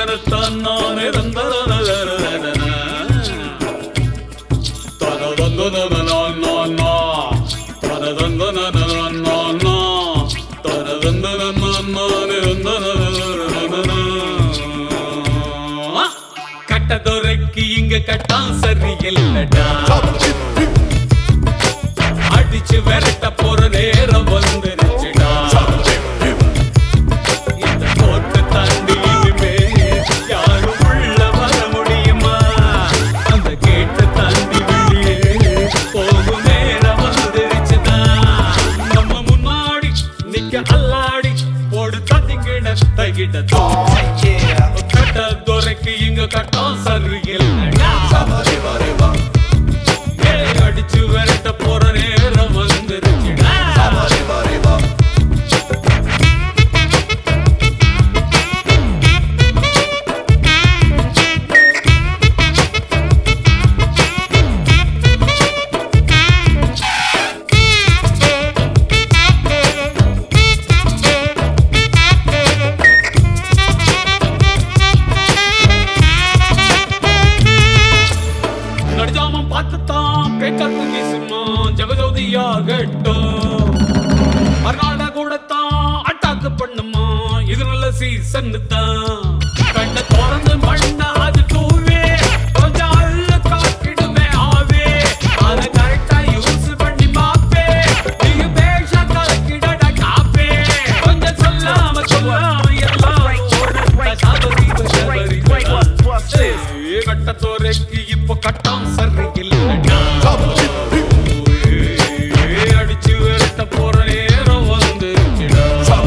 தனத்தான் நானே தந்தரனரனரன. தனதந்தனனனனனா. தனதந்தனனனனனா. தனதந்தனனனனே தந்தனனனனனா. கட்டதுரைக்கு இங்க கட்டான் சரியில்லடா அடிச்சு விரட்ட போற நேரம் வந்துருச்சுடா இந்த கோட்டை தாண்டி இனிமே யாரும் உள்ள வர முடியுமா அந்த கேட்டை தாண்டி வெளியே போகும் நேரம் வந்துருச்சுடா நம்ம முன்னாடி நிக்க அல்லாடி போடு தட்டிக்கிட தகிட கட்ட துரைக்கு இங்க கட்டம் சரியில்லைடா ஏய், அடிச்சு விரட்ட போற நேரம் வந்துருச்சுடா நடிஜாமம் பார்த்துத்தான் பேக்கத்து வீசுமா ஜெகஜோதியாகட்டும் மறுநாள கூடத்தான் அட்டாக்கு பண்ணுமா இது நல்ல சீசன் தான் கண்ண திறந்து மண்ண அது தூவே கொஞ்சம் அள்ள காக்கிடுமே ஆவே அதை கரெக்டா யூஸ் பண்ணி மாப்பே நீங்க பேஷா கலக்கிடடா காப்பே கொஞ்சம் சொல்லாம சொல்லாம எல்லாம் ஓடுற சாதரி சாதரி கட்டத்தோரைக்கு இப்போ கட்டம் சரியில்லைடா ஏய், அடிச்சு விரட்ட போற நேரம் வந்துருச்சுடா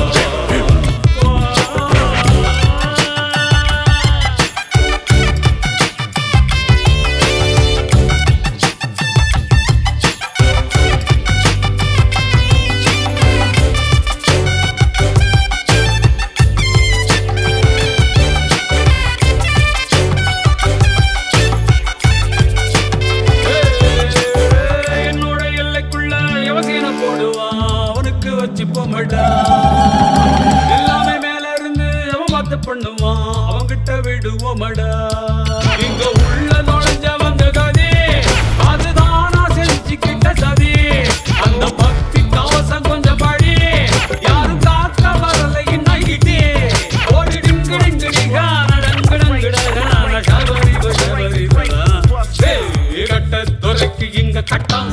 என்னோட எல்லைக்குள்ள யவசீன போடுவான் அவனுக்கு வச்சு போமடா எல்லாமே மேல இருந்து அவன் பார்த்து பண்ணுவான் அவன்கிட்ட விடுவோமடா இங்க உள்ள நுழைஞ்சவங்க கதி அதுதான் நான் செஞ்சுக்கிட்ட சதி அந்த பக்தி கவசம் கொஞ்சம் படி யாரும் காக்க வரலை நைட்டே ஓடி டிங்கு டிங்கு டிங்கா நடங்கு டங்கு சபரி சபரி கட்ட துறைக்கு இங்க கட்டம்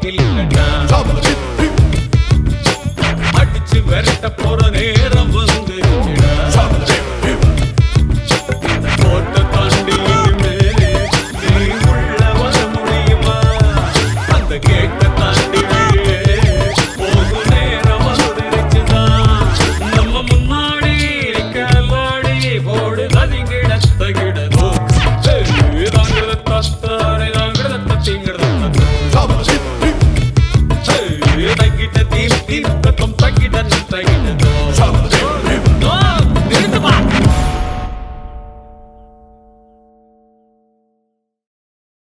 சரியில்லைடா அடிச்சு விரட்ட போற நேரம் வந்து